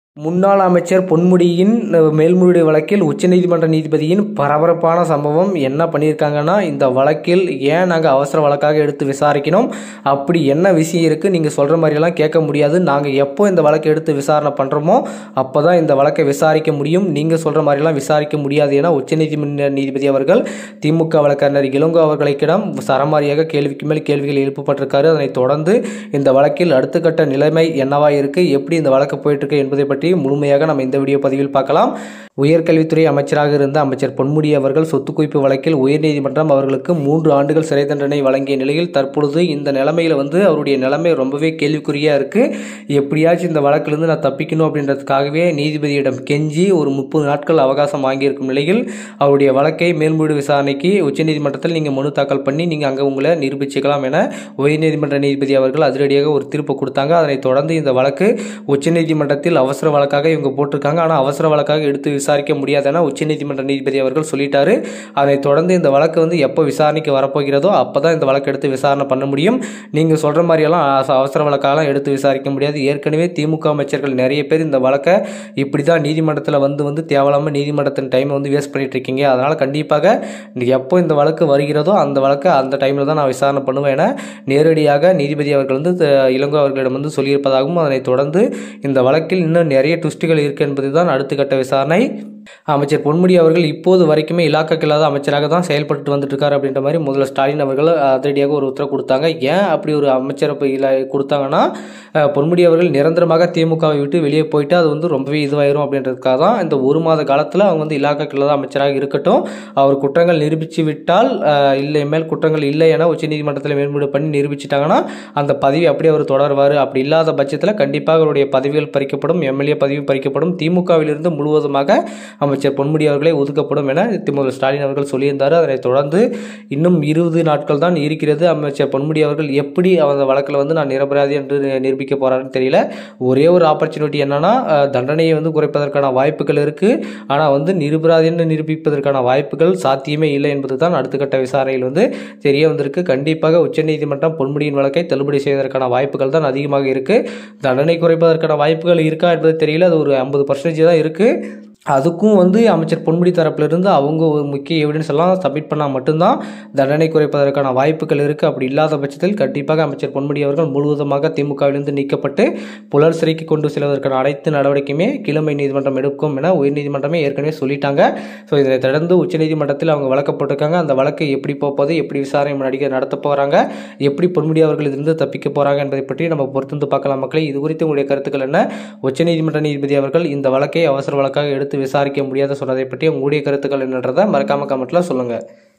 முன்னாள் அமைச்சர் பொன்முடியின் அஹ், மேல்முறையீடு வழக்கில் உச்சநீதிமன்ற நீதிபதியின் பரபரப்பான சம்பவம் என்ன பண்ணியிருக்காங்கன்னா இந்த வழக்கில் ஏன் நாங்கள் அவசர வழக்காக எடுத்து விசாரிக்கணும் அப்படி என்ன விஷயம் இருக்குது நீங்கள் சொல்கிற மாதிரியெல்லாம் கேட்க முடியாது நாங்கள் எப்போ இந்த வழக்கை எடுத்து விசாரணை பண்ணுறோமோ அப்போ தான் இந்த வழக்கை விசாரிக்க முடியும் நீங்கள் சொல்கிற மாதிரிலாம் விசாரிக்க முடியாது என உச்சநீதிமன்ற நீதிபதி அவர்கள் திமுக வழக்கறிஞர் இளங்கோ அவர்களுக்கிடம் சரமாரியாக கேள்விக்கு மேல் கேள்விகள் எழுப்பப்பட்டிருக்காரு அதனைத் தொடர்ந்து இந்த வழக்கில் அடுத்த கட்ட நிலைமை என்னவா இருக்கு எப்படி இந்த வழக்கு போயிட்டு இருக்கு என்பதை பற்றி முழுமையாக நம்ம இந்த வீடியோ பதிவில் பார்க்கலாம் உயர்கல்வித்துறை அமைச்சராக இருந்த அமைச்சர் பொன்முடி அவர்கள் சொத்து குவிப்பு வழக்கில் உயர்நீதிமன்றம் அவர்களுக்கு மூன்று ஆண்டுகள் சிறை தண்டனை வழங்கிய நிலையில் தற்பொழுது இந்த நிலைமையில வந்து அவருடைய நிலைமை ரொம்பவே கேள்விக்குறியா இருக்கு எப்படியாச்சும் இந்த வழக்கிலிருந்து நான் தப்பிக்கணும் அப்படின்றதுக்காகவே நீதிபதியிடம் கெஞ்சி ஒரு முப்பது நாட்கள் அவகாசம் வாங்கியிருக்கும் நிலையில் அவருடைய வழக்கை மேல்முறையீடு விசாரணைக்கு உச்சநீதிமன்றத்தில் நீங்கள் மனு தாக்கல் பண்ணி நீங்கள் அங்கே உங்களை நிரூபிச்சுக்கலாம் என உயர்நீதிமன்ற நீதிபதி அவர்கள் அதிரடியாக ஒரு தீர்ப்பு கொடுத்தாங்க அதனைத் தொடர்ந்து இந்த வழக்கு உச்சநீதிமன்றத்தில் அவசர வழக்காக இவங்க போட்டிருக்காங்க ஆனால் அவசர வழக்காக எடுத்து விசாரிக்க முடியாது என உச்சநீதிமன்ற நீதிபதி அவர்கள் சொல்லிட்டாரு அதனைத் தொடர்ந்து இந்த வழக்கு வந்து எப்போ விசாரணைக்கு வரப்போகிறதோ அப்போ தான் இந்த வழக்கு எடுத்து விசாரணை பண்ண முடியும் நீங்கள் சொல்கிற மாதிரியெல்லாம் அவச- அவசர வழக்காலாம் எடுத்து விசாரிக்க முடியாது ஏற்கனவே திமுக அமைச்சர்கள் நிறைய பேர் இந்த வழக்கை இப்படி தான் நீதிமன்றத்தில் வந்து வந்து தேவையில்லாமல் நீதிமன்றத்தின் டைமை வந்து வேஸ்ட் பண்ணிட்டு இருக்கீங்க அதனால் கண்டிப்பாக எப்போ இந்த வழக்கு வருகிறதோ அந்த வழக்கை அந்த டைமில் தான் நான் விசாரணை பண்ணுவேன் என நேரடியாக நீதிபதி அவர்கள் வந்து த- இளங்கோ அவர்களிடம் வந்து சொல்லியிருப்பதாகவும் அதனைத் தொடர்ந்து இந்த வழக்கில் இன்னும் நிறைய ட்விஸ்ட்டுகள் இருக்கு என்பது தான் அடுத்த கட்ட விசாரணை அமைச்சர் பொன்முடி அவர்கள் இப்போது வரைக்குமே இலாக்காக்கு இல்லாத அமைச்சராக தான் செயல்பட்டு வந்துட்டு இருக்காரு அப்படின்ற மாதிரி முதல்ல ஸ்டாலின் அவர்கள் அதிரடியாக ஒரு உத்தரவு கொடுத்தாங்க ஏன் அப்படி ஒரு அமைச்சர் இப்போ இல்லை கொடுத்தாங்கன்னா அஹ், பொன்முடி அவர்கள் நிரந்தரமாக திமுகவை விட்டு வெளியே போயிட்டு அது வந்து ரொம்பவே இதுவாயிரும் அப்படின்றதுக்காக தான் இந்த ஒரு மாத காலத்தில் அவங்க வந்து இலாக்காக்கு இல்லாத அமைச்சராக இருக்கட்டும் அவர் குற்றங்கள் நிரூபித்து விட்டால் அஹ், இல்லை மேல் குற்றங்கள் இல்லை என உச்சநீதிமன்றத்தில் மேல்முறை பண்ணி நிரூபிச்சிட்டாங்கன்னா அந்த பதவி அப்படியே அவர் தொடர்வார் அப்படி இல்லாத பட்சத்தில் கண்டிப்பாக அவருடைய பதவிகள் பறிக்கப்படும் எம்எல்ஏ பதவி பறிக்கப்படும் திமுகவிலிருந்து முழுவதுமாக அமைச்சர் பொன்முடி அவர்களே ஒதுக்கப்படும் என திமுக ஸ்டாலின் அவர்கள் சொல்லியிருந்தார் அதனைத் தொடர்ந்து இன்னும் இருபது நாட்கள் தான் இருக்கிறது அமைச்சர் பொன்முடி அவர்கள் எப்படி அந்த வழக்கில் வந்து நான் நிரபராதி என்று நிரூபிக்க போறாருன்னு தெரியல ஒரே ஒரு ஆப்பர்ச்சுனிட்டி என்னன்னா அஹ், தண்டனையை வந்து குறைப்பதற்கான வாய்ப்புகள் இருக்கு ஆனால் வந்து நிரபராதி என்று நிரூபிப்பதற்கான வாய்ப்புகள் சாத்தியமே இல்லை என்பது தான் அடுத்த கட்ட விசாரணையில் வந்து தெரிய வந்திருக்கு கண்டிப்பாக உச்சநீதிமன்றம் பொன்முடியின் வழக்கை தள்ளுபடி செய்வதற்கான வாய்ப்புகள் தான் அதிகமாக இருக்கு தண்டனை குறைப்பதற்கான வாய்ப்புகள் இருக்கா என்பது தெரியல அது ஒரு ஐம்பது பர்சன்டேஜ் தான் இருக்கு அதுக்கும் வந்து அமைச்சர் பொன்முடி தரப்பிலிருந்து அவங்க ஒரு முக்கிய எவிடன்ஸ் எல்லாம் சப்மிட் பண்ணால் மட்டும்தான் தண்டனை குறைப்பதற்கான வாய்ப்புகள் இருக்குது அப்படி இல்லாத பட்சத்தில் கண்டிப்பாக அமைச்சர் பொன்முடி அவர்கள் முழுவதுமாக திமுகவிலிருந்து நீக்கப்பட்டு புலர் சிறைக்கு கொண்டு செல்வதற்கான அனைத்து நடவடிக்கையுமே கிழமை நீதிமன்றம் எடுக்கும் என உயர்நீதிமன்றமே ஏற்கனவே சொல்லிட்டாங்க ஸோ இதனை தொடர்ந்து உச்சநீதிமன்றத்தில் அவங்க வழக்கு போட்டிருக்காங்க அந்த வழக்கு எப்படி போகுது எப்படி விசாரணை முன்னாடி நடத்த போகிறாங்க எப்படி பொன்முடி அவர்கள் இதிலிருந்து தப்பிக்க போகிறாங்க என்பதை பற்றி நம்ம பொறுத்திருந்து பார்க்கலாம் மக்களே இது குறித்து உங்களுடைய கருத்துக்கள் என்ன உச்சநீதிமன்ற நீதிபதி அவர்கள் இந்த வழக்கை அவசர வழக்காக எடுத்து விசாரிக்க முடியாத சொன்னதை பற்றி உங்களுடைய கருத்துக்கள் என்னன்றதை மறக்காம கமெண்ட்ல சொல்லுங்கள்